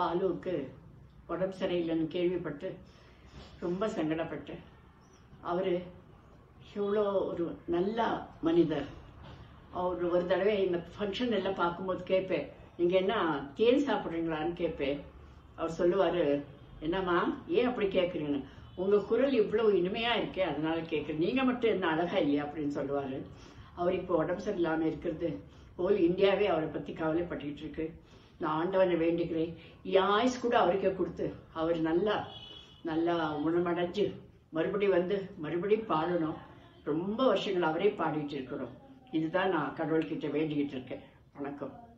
பாலுவுக்கு உடம்பு சரியில்லைன்னு கேள்விப்பட்டு ரொம்ப சங்கடப்பட்டேன் அவர் எவ்வளோ ஒரு நல்ல மனிதர் அவர் ஒரு தடவை இந்த ஃபங்க்ஷன் எல்லாம் பார்க்கும்போது கேட்பேன் நீங்கள் என்ன தேன் சாப்பிட்றீங்களான்னு கேட்பேன் அவர் சொல்லுவார் என்னம்மா ஏன் அப்படி கேட்குறீங்கன்னு உங்கள் குரல் இவ்வளோ இனிமையாக இருக்கே அதனால கேட்குறேன் நீங்கள் மட்டும் என்ன அழகா இல்லையா அப்படின்னு சொல்லுவார் அவர் இப்போ உடம்பு சரியில்லாமல் இருக்கிறது ஹோல் இந்தியாவே அவரை பற்றி கவலைப்பட்டுக்கிட்டு இருக்கு நான் ஆண்டவனை வேண்டிக்கிறேன் என் ஆயுஸ் கூட அவருக்கே கொடுத்து அவர் நல்லா நல்லா குணமடைஞ்சு மறுபடியும் வந்து மறுபடியும் பாடணும் ரொம்ப வருஷங்கள் அவரே பாடிட்டு இருக்கிறோம் இதுதான் நான் கடவுள்கிட்ட வேண்டிக்கிட்டு இருக்கேன் வணக்கம்